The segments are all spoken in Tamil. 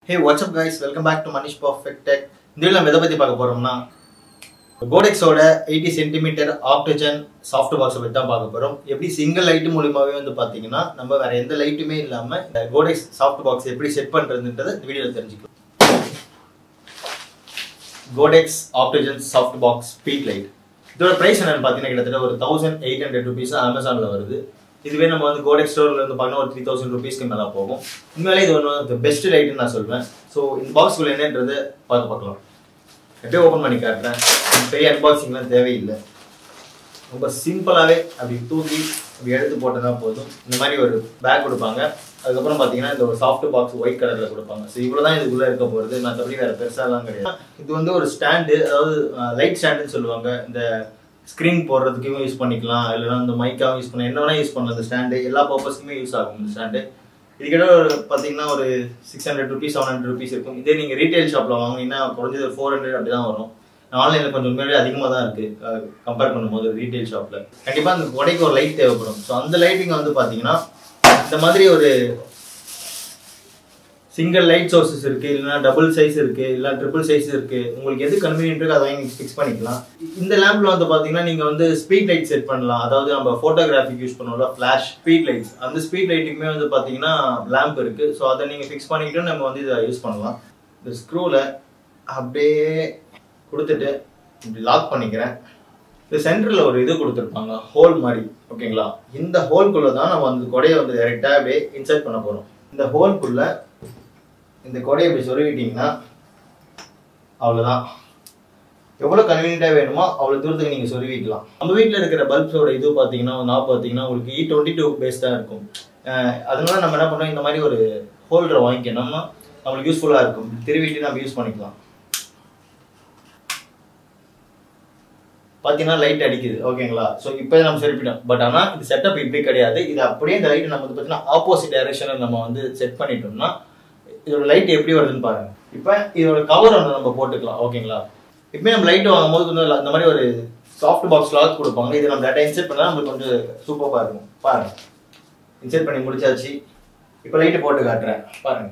hey what's up guys welcome back to Manish perfect tech இந்த வீடியோ நம்ம எதை பற்றி பார்க்க போகிறோம்னா கோடெக்ஸோட எயிட்டி சென்டிமீட்டர் ஆக்டிஜன் சாஃப்ட் பாக்ஸை பற்றி தான் பார்க்க போகிறோம் எப்படி சிங்கிள் லைட் மூலியமாகவே வந்து பார்த்தீங்கன்னா நம்ம வேற எந்த லைட்டுமே இல்லாமல் இந்த கோடெக்ஸ் சாஃப்ட் பாக்ஸ் எப்படி செட் பண்ணுறதுன்றதை இந்த வீடியோவில் தெரிஞ்சுக்கலாம் Godox octagon soft box speed light இதோட ப்ரைஸ் என்னன்னு பார்த்தீங்கன்னா கிட்டத்தட்ட ஒரு தௌசண்ட் எயிட் ஹண்ட்ரட் ருபீஸ் அமேசானில் வருது இதுவே நம்ம வந்து கோடெக்ஸ் ஸ்டோரில் வந்து பார்த்தீங்கன்னா ஒரு த்ரீ தௌசண்ட் ருபீஸ்க்கு மேலே போகும் உண்மையிலே இது ஒன்று பெஸ்ட் லைட்டுன்னு நான் சொல்வேன் ஸோ இந்த பாக்ஸ்குள்ள என்னன்றது பார்க்க பார்க்கலாம் அப்படியே ஓப்பன் பண்ணி காட்டுறேன் பெரிய அன்பாக்சிங்லாம் தேவையில்லை ரொம்ப சிம்பிளாகவே அப்படி தூக்கி அப்படி எடுத்து போட்டதா போதும் இந்த மாதிரி ஒரு பேக் கொடுப்பாங்க அதுக்கப்புறம் பார்த்தீங்கன்னா இந்த ஒரு சாஃப்ட் பாக்ஸ் ஒயிட் கலரில் கொடுப்பாங்க ஸோ இவ்வளோ தான் இதுக்குள்ளே இருக்க போகிறது மற்றபடி வேறு பெருசாலாம் கிடையாது இது வந்து ஒரு ஸ்டாண்டு அதாவது லைட் ஸ்டாண்டுன்னு சொல்லுவாங்க இந்த ஸ்க்ரீன் போடுறதுக்கும் யூஸ் பண்ணிக்கலாம் இல்லைன்னா இந்த மைக்காகவும் யூஸ் பண்ணலாம் என்ன வேணால் யூஸ் பண்ணலாம் இந்த ஸ்டாண்டு எல்லா பர்பஸ்க்குமே யூஸ் ஆகும் இந்த ஸ்டாண்டு இதுக்கிட்ட ஒரு பார்த்தீங்கன்னா ஒரு six hundred rupees seven hundred rupees இருக்கும் இதே நீங்கள் ரீட்டைல் ஷாப்பில் வாங்கினீங்கன்னா குறைஞ்சது ஒரு ஃபோர் ஹண்ட்ரட் அப்படி தான் வரும் ஆன்லைனில் கொஞ்சம் உண்மையிலே அதிகமாக தான் இருக்குது கம்பேர் பண்ணும்போது ரீட்டைல் ஷாப்பில் கண்டிப்பாக அந்த கொடைக்கு ஒரு லைட் தேவைப்படும் ஸோ அந்த லைட்டிங் வந்து பார்த்தீங்கன்னா இந்த மாதிரி ஒரு சிங்கிள் லைட் சோர்சஸ் இருக்கு இல்லைனா டபுள் சைஸ் இருக்கு இல்லை ட்ரிபிள் சைஸ் இருக்கு உங்களுக்கு எது கன்வீனியன்ட் இருக்கோ அதை வாங்கி ஃபிக்ஸ் பண்ணிக்கலாம் இந்த லேம்ப்ல வந்து பாத்தீங்கன்னா நீங்க வந்து ஸ்பீட் லைட் செட் பண்ணலாம் அதாவது நம்ம போட்டோகிராஃபிக் யூஸ் பண்ணுவோம்ல ஃபிளாஷ் ஸ்பீட் லைட்ஸ் அந்த ஸ்பீட் லைட்டுக்குமே வந்து பாத்தீங்கன்னா லேம்ப் இருக்கு ஸோ அதை நீங்க ஃபிக்ஸ் பண்ணிக்கிட்டு நம்ம வந்து இதை யூஸ் பண்ணலாம் இந்த ஸ்க்ரூல அப்படியே கொடுத்துட்டு இப்படி லாக் பண்ணிக்கிறேன் இந்த சென்டரில் ஒரு இது கொடுத்துருப்பாங்க ஹோல் மாதிரி ஓகேங்களா இந்த ஹோல்குள்ளே தான் நம்ம வந்து கொடையை வந்து டேரெக்டாக அப்படியே இன்சர்ட் பண்ண போகிறோம் இந்த ஹோல்குள்ளே இந்த கொடையை இப்படி சொருவிட்டீங்கன்னா அவ்வளோதான் எவ்வளோ கன்வீனியண்ட்டாக வேணுமோ அவ்வளோ தூரத்துக்கு நீங்கள் சொருவிக்கலாம் நம்ம வீட்டில் இருக்கிற பல்ப்ஸோட இது பார்த்தீங்கன்னா நான் பார்த்தீங்கன்னா உங்களுக்கு இ டுவெண்ட்டி டூ பேஸ் தான் இருக்கும் அதனால நம்ம என்ன பண்ணுறோம் இந்த மாதிரி ஒரு ஹோல்டரை வாங்கிக்கணும்னா நம்மளுக்கு யூஸ்ஃபுல்லாக இருக்கும் திருவிட்டு நம்ம யூஸ் பண்ணிக்கலாம் பார்த்தீங்கன்னா லைட் அடிக்குது ஓகேங்களா ஸோ இப்போ நம்ம செருப்பிட்டோம் பட் ஆனால் இது செட்டப் இப்படி கிடையாது இது அப்படியே இந்த லைட் நம்ம வந்து பார்த்தீங்கன்னா ஆப்போசிட் டைரக்ஷனில் நம்ம வந்து செட் பண்ணிட்டோம்னா இதோட லைட் எப்படி வருதுன்னு பாருங்க இப்போ இதோட கவர் ஒன்று நம்ம போட்டுக்கலாம் ஓகேங்களா இப்போ நம்ம லைட் வாங்கும்போது கொஞ்சம் இந்த மாதிரி ஒரு சாஃப்ட் பாக்ஸ் கிளாத் கொடுப்பாங்க இது நம்ம டேட்டா இன்செர்ட் பண்ணால் நம்மளுக்கு கொஞ்சம் சூப்பராக இருக்கும் பாருங்க இன்செர்ட் பண்ணி முடிச்சாச்சு இப்போ லைட்டு போட்டு காட்டுறேன் பாருங்க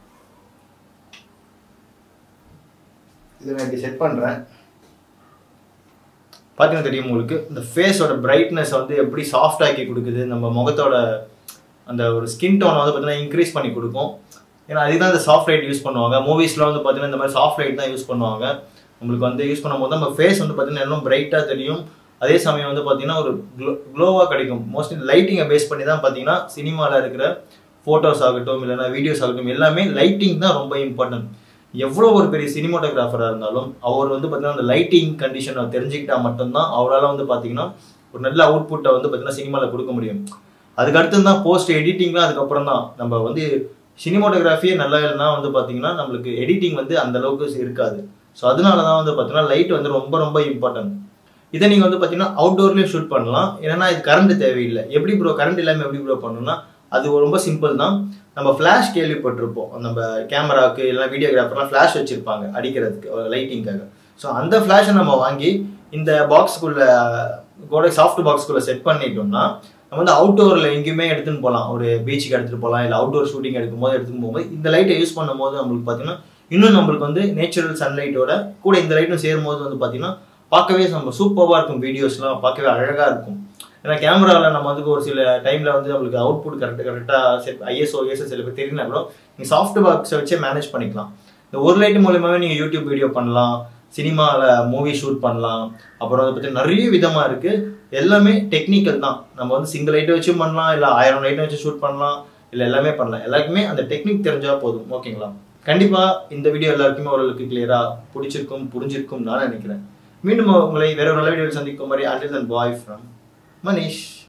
இதை நான் இப்படி செட் பண்ணுறேன் பார்த்தீங்கன்னா தெரியும் உங்களுக்கு இந்த ஃபேஸோட பிரைட்னஸ் வந்து எப்படி சாஃப்ட் ஆக்கி கொடுக்குது நம்ம முகத்தோட அந்த ஒரு ஸ்கின் டோனை வந்து பார்த்தீங்கன்னா இன்க்ரீஸ் பண்ணி கொடுக்கும் ஏன்னா அதுதான் இந்த சாஃப்ட் லைட் யூஸ் பண்ணுவாங்க மூவிஸ்லாம் வந்து பார்த்தீங்கன்னா இந்த மாதிரி சாஃப்ட் லைட் தான் யூஸ் பண்ணுவாங்க நம்மளுக்கு வந்து யூஸ் பண்ணும்போது நம்ம ஃபேஸ் வந்து பார்த்தீங்கன்னா இன்னும் பிரைட்டாக தெரியும் அதே சமயம் வந்து பார்த்தீங்கன்னா ஒரு க்ளோ க்ளோவாக கிடைக்கும் மோஸ்ட்லி லைட்டிங்கை பேஸ் பண்ணி தான் பார்த்தீங்கன்னா சினிமாவில் இருக்கிற ஃபோட்டோஸ் ஆகட்டும் இல்லைன்னா வீடியோஸ் ஆகட்டும் எல்லாமே லைட்டிங் தான் ரொம்ப இம்பார்ட்டன்ட் எவ்வளோ ஒரு பெரிய சினிமாட்டோகிராஃபராக இருந்தாலும் அவர் வந்து பார்த்தீங்கன்னா அந்த லைட்டிங் கண்டிஷனை தெரிஞ்சுக்கிட்டா மட்டும்தான் அவரால் வந்து பார்த்தீங்கன்னா ஒரு நல்ல அவுட்புட்டை வந்து பார்த்தீங்கன்னா சினிமாவில் கொடுக்க முடியும் அதுக்கு அடுத்து தான் போஸ்ட் எடிட்டிங்லாம் அதுக்கப்புறம் தான் நம்ம வந்து சினிமாட்டோகிராஃபியே நல்லா இல்லைனா வந்து பார்த்தீங்கன்னா நம்மளுக்கு எடிட்டிங் வந்து அந்த அளவுக்கு இருக்காது ஸோ அதனால தான் வந்து பார்த்தீங்கன்னா லைட் வந்து ரொம்ப ரொம்ப இம்பார்ட்டன்ட் இதை நீங்கள் வந்து பார்த்தீங்கன்னா அவுட்டோர்லேயும் ஷூட் பண்ணலாம் ஏன்னா இது கரண்ட் தேவையில்லை எப்படி ப்ரோ கரண்ட் இல்லாமல் எப்படி ப்ரோ பண்ணணும்னா அது ரொம்ப சிம்பிள் தான் நம்ம ஃப்ளாஷ் கேள்விப்பட்டிருப்போம் நம்ம கேமராவுக்கு இல்லை வீடியோகிராஃபர்லாம் ஃப்ளாஷ் வச்சுருப்பாங்க அடிக்கிறதுக்கு லைட்டிங்காக ஸோ அந்த ஃப்ளாஷை நம்ம வாங்கி இந்த பாக்ஸ்க்குள்ள கூட சாஃப்ட் பாக்ஸ்க்குள்ளே செட் பண்ணிட்டோம்னா நம்ம வந்து அவுட்டோரில் எங்கேயுமே எடுத்துன்னு போகலாம் ஒரு பீச்சுக்கு எடுத்துகிட்டு போகலாம் இல்லை அவுட்டோர் ஷூட்டிங் எடுக்கும்போது எடுத்துன்னு போகும்போது இந்த லைட்டை யூஸ் பண்ணும்போது நம்மளுக்கு பார்த்தீங்கன்னா இன்னும் நம்மளுக்கு வந்து நேச்சுரல் சன்லைட்டோட கூட இந்த லைட்டும் சேரும்போது வந்து பார்த்தீங்கன்னா பார்க்கவே நம்ம சூப்பராக இருக்கும் வீடியோஸ்லாம் பார்க்கவே அழகாக இருக்கும் ஏன்னா கேமராவில் நம்ம வந்து ஒரு சில டைமில் வந்து நம்மளுக்கு அவுட்புட் கரெக்டாக கரெக்டாக செட் ஐஎஸ்ஓ ஏஎஸ்எஸ் சில பேர் தெரியுனா கூட நீங்கள் சாஃப்ட் பாக்ஸை வச்சே மேனேஜ் பண்ணிக்கலாம் இந்த ஒரு லைட் மூலியமாகவே நீங்கள் யூடியூப் வீடியோ பண்ணலாம் சினிமாவில் மூவி ஷூட் பண்ணலாம் அப்புறம் அதை பற்றி நிறைய விதமாக இருக்குது எல்லாமே டெக்னிக்கல் தான் நம்ம வந்து சிங்கிள் லைட்டை வச்சும் பண்ணலாம் இல்லை ஆயிரம் லைட்டை வச்சு ஷூட் பண்ணலாம் இல்லை எல்லாமே பண்ணலாம் எல்லாருக்குமே அந்த டெக்னிக் தெரிஞ்சால் போதும் ஓகேங்களா கண்டிப்பாக இந்த வீடியோ எல்லாருக்குமே ஓரளவுக்கு கிளியராக பிடிச்சிருக்கும் புரிஞ்சிருக்கும் நான் நினைக்கிறேன் மீண்டும் உங்களை வேற ஒரு நல்ல வீடியோவில் சந்திக்கும் மாதிரி until then bye from Manish